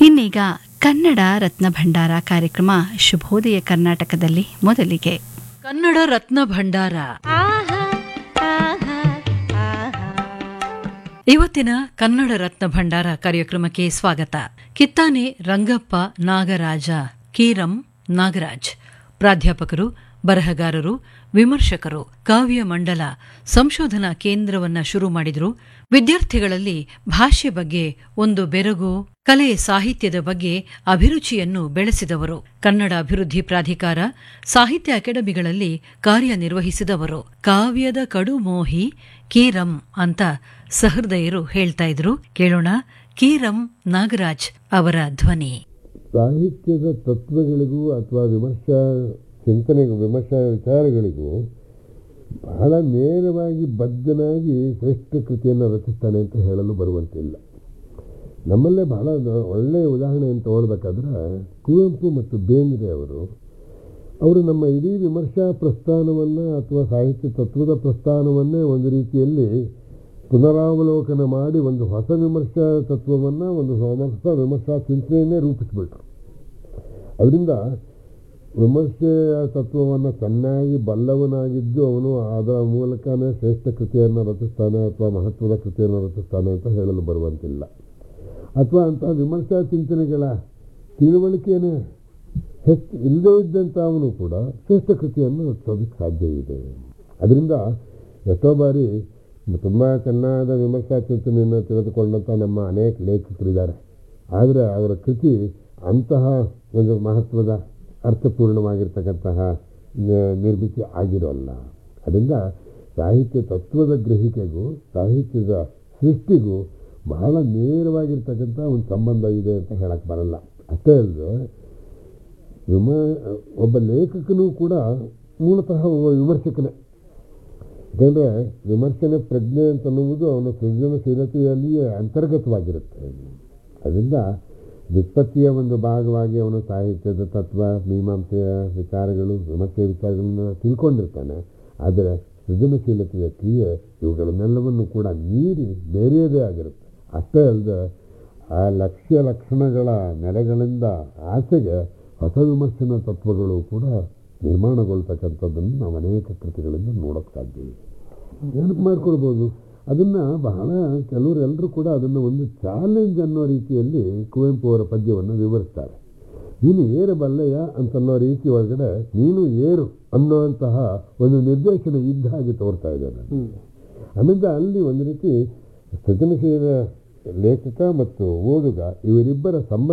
ಇನ್ನೀಗ ಕನ್ನಡ ರತ್ನ ಭಂಡಾರ ಕಾರ್ಯಕ್ರಮ ಶುಭೋದಯ ಕರ್ನಾಟಕದಲ್ಲಿ ಮೊದಲಿಗೆ ಕನ್ನಡ ರತ್ನ ಭಂಡಾರ ಇವತ್ತಿನ ಕನ್ನಡ ರತ್ನ ಭಂಡಾರ ಕಾರ್ಯಕ್ರಮಕ್ಕೆ ಸ್ವಾಗತ ಕಿತ್ತಾನೆ ರಂಗಪ್ಪ ನಾಗರಾಜ ಕೀರಂ ನಾಗರಾಜ್ ಪ್ರಾಧ್ಯಾಪಕರು ಬರಹಗಾರರು ವಿಮರ್ಶಕರು ಕಾವ್ಯ ಮಂಡಲ ಸಂಶೋಧನಾ ಕೇಂದ್ರವನ್ನ ಶುರು ಮಾಡಿದ್ರು ವಿದ್ಯಾರ್ಥಿಗಳಲ್ಲಿ ಭಾಷೆ ಬಗ್ಗೆ ಒಂದು ಬೆರಗು ಕಲೆ ಸಾಹಿತ್ಯದ ಬಗ್ಗೆ ಅಭಿರುಚಿಯನ್ನು ಬೆಳೆಸಿದವರು ಕನ್ನಡ ಅಭಿವೃದ್ಧಿ ಪ್ರಾಧಿಕಾರ ಸಾಹಿತ್ಯ ಅಕಾಡೆಮಿಗಳಲ್ಲಿ ಕಾರ್ಯನಿರ್ವಹಿಸಿದವರು ಕಾವ್ಯದ ಕಡುಮೋಹಿ ಕೀರಂ ಅಂತ ಸಹೃದಯರು ಹೇಳ್ತಾ ಇದ್ರು ಕೇಳೋಣ ಕೀರಂ ನಾಗರಾಜ್ ಅವರ ಧ್ವನಿ ಸಾಹಿತ್ಯದ ತತ್ವಗಳಿಗೂ ಅಥವಾ ವಿಮರ್ಶಾ ಚಿಂತನೆಗೂ ವಿಮರ್ಶಾ ವಿಚಾರಗಳಿಗೂ ಬಹಳ ನೇರವಾಗಿ ಬದ್ಧನಾಗಿ ಶ್ರೇಷ್ಠ ಕೃತಿಯನ್ನು ರಚಿಸ್ತಾನೆ ಅಂತ ಹೇಳಲು ಬರುವಂತಿಲ್ಲ ನಮ್ಮಲ್ಲೇ ಬಹಳ ನ- ಒಳ್ಳೆಯ ಉದಾಹರಣೆಯನ್ನು ತಗೊಳ್ಬೇಕಾದ್ರೆ ಕುವೆಂಪು ಮತ್ತು ಬೇಂದ್ರೆ ಅವರು ಅವರು ನಮ್ಮ ಇಡೀ ವಿಮರ್ಶಾ ಪ್ರಸ್ಥಾನವನ್ನು ಅಥವಾ ಸಾಹಿತ್ಯ ತತ್ವದ ಪ್ರಸ್ಥಾನವನ್ನೇ ಒಂದು ರೀತಿಯಲ್ಲಿ ಪುನರಾವಲೋಕನ ಮಾಡಿ ಒಂದು ಹೊಸ ವಿಮರ್ಶಾ ತತ್ವವನ್ನು ಒಂದು ಹೊಸ ವಿಮರ್ಶಾ ಚಿಂತನೆಯನ್ನೇ ರೂಪಿಸಿಬಿಟ್ರು ಅದರಿಂದ ವಿಮರ್ಶೆಯ ತತ್ವವನ್ನು ಚೆನ್ನಾಗಿ ಬಲ್ಲವನಾಗಿದ್ದು ಅವನು ಅದರ ಮೂಲಕನೇ ಶ್ರೇಷ್ಠ ಕೃತಿಯನ್ನು ರಚಿಸ್ತಾನೆ ಅಥವಾ ಮಹತ್ವದ ಕೃತಿಯನ್ನು ರಚಿಸ್ತಾನೆ ಅಂತ ಹೇಳಲು ಬರುವಂತಿಲ್ಲ ಅಥವಾ ಅಂತಹ ವಿಮರ್ಶಾ ಚಿಂತನೆಗಳ ತಿಳುವಳಿಕೆಯೇ ಹೆಚ್ಚು ಇಲ್ಲದೇ ಇದ್ದಂಥ ಅವನು ಕೂಡ ಶ್ರೇಷ್ಠ ಕೃತಿಯನ್ನು ರಚಿಸೋದಕ್ಕೆ ಸಾಧ್ಯ ಇದೆ ಅದರಿಂದ ಎಷ್ಟೋ ಬಾರಿ ತುಂಬ ಚೆನ್ನಾದ ವಿಮರ್ಶಾ ಚಿಂತನೆಯನ್ನು ತಿಳಿದುಕೊಂಡಂಥ ನಮ್ಮ ಅನೇಕ ಲೇಖಕರಿದ್ದಾರೆ ಆದರೆ ಅವರ ಕೃತಿ ಅಂತಹ ಒಂದು ಮಹತ್ವದ ಅರ್ಥಪೂರ್ಣವಾಗಿರ್ತಕ್ಕಂತಹ ನ- ನಿರ್ಮಿತಿ ಆಗಿರೋಲ್ಲ ಅದರಿಂದ ಸಾಹಿತ್ಯ ತತ್ವದ ಗ್ರಹಿಕೆಗೂ ಸಾಹಿತ್ಯದ ಸೃಷ್ಟಿಗೂ ಬಹಳ ನೇರವಾಗಿರ್ತಕ್ಕಂಥ ಒಂದು ಸಂಬಂಧ ಇದೆ ಅಂತ ಹೇಳಕ್ಕೆ ಬರಲ್ಲ ಅಷ್ಟೇ ಅಲ್ಲದೆ ವಿಮ ಒಬ್ಬ ಲೇಖಕನೂ ಕೂಡ ಮೂಲತಃ ಒಬ್ಬ ವಿಮರ್ಶಕನೇ ಯಾಕಂದರೆ ವಿಮರ್ಶನೆ ಪ್ರಜ್ಞೆ ಅಂತ ಅನ್ನುವುದು ಅವನ ಸೃಜನಶೀಲತೆಯಲ್ಲಿಯೇ ಅಂತರ್ಗತವಾಗಿರುತ್ತೆ ಅದರಿಂದ ವ್ಯುತ್ಪತ್ತಿಯ ಒಂದು ಭಾಗವಾಗಿ ಅವನು ಸಾಹಿತ್ಯದ ತತ್ವ ಮೀಮಾಂಸೆಯ ವಿಚಾರಗಳು ವಿಮರ್ಶೆಯ ವಿಚಾರಗಳನ್ನು ತಿಳ್ಕೊಂಡಿರ್ತಾನೆ ಆದರೆ ಸೃಜನಶೀಲತೆಯ ಕ್ರಿಯೆ ಇವುಗಳನ್ನೆಲ್ಲವನ್ನು ಕೂಡ ಮೀರಿ ಬೇರೆಯದೇ ಆಗಿರುತ್ತೆ ಅಷ್ಟೇ ಅಲ್ಲದೆ ಆ ಲಕ್ಷ್ಯ ಲಕ್ಷಣಗಳ ನೆಲೆಗಳಿಂದ ಆಚೆಗೆ ಹೊಸ ವಿಮರ್ಶನ ತತ್ವಗಳು ಕೂಡ ನಿರ್ಮಾಣಗೊಳ್ತಕ್ಕಂಥದ್ದನ್ನು ನಾವು ಅನೇಕ ಕೃತಿಗಳಿಂದ ನೋಡೋಕ್ಕೆ ಸಾಧ್ಯ ಇದೆ ನೆನಪು ಮಾಡ್ಕೊಳ್ಬೋದು ಅದನ್ನು ಬಹಳ ಕೆಲವರು ಎಲ್ಲರೂ ಕೂಡ ಅದನ್ನು ಒಂದು ಚಾಲೆಂಜ್ ಅನ್ನೋ ರೀತಿಯಲ್ಲಿ ಕುವೆಂಪು ಅವರ ಪದ್ಯವನ್ನು ವಿವರಿಸ್ತಾರೆ ನೀನು ಏರಬಲ್ಲೆಯ ಅಂತನ್ನೋ ರೀತಿ ಒಳಗಡೆ ನೀನು ಏರು ಅನ್ನುವಂತಹ ಒಂದು ನಿರ್ದೇಶನ ಇದ್ದ ಹಾಗೆ ತೋರ್ತಾ ಇದೆ ನಾನು ಆಮೇಲೆ ಅಲ್ಲಿ ಒಂದು ರೀತಿ ಸೃಜನಶೀಲ ಲೇಖಕ ಮತ್ತು ಓದುಗ ಇವರಿಬ್ಬರ ಸಂಬಂಧ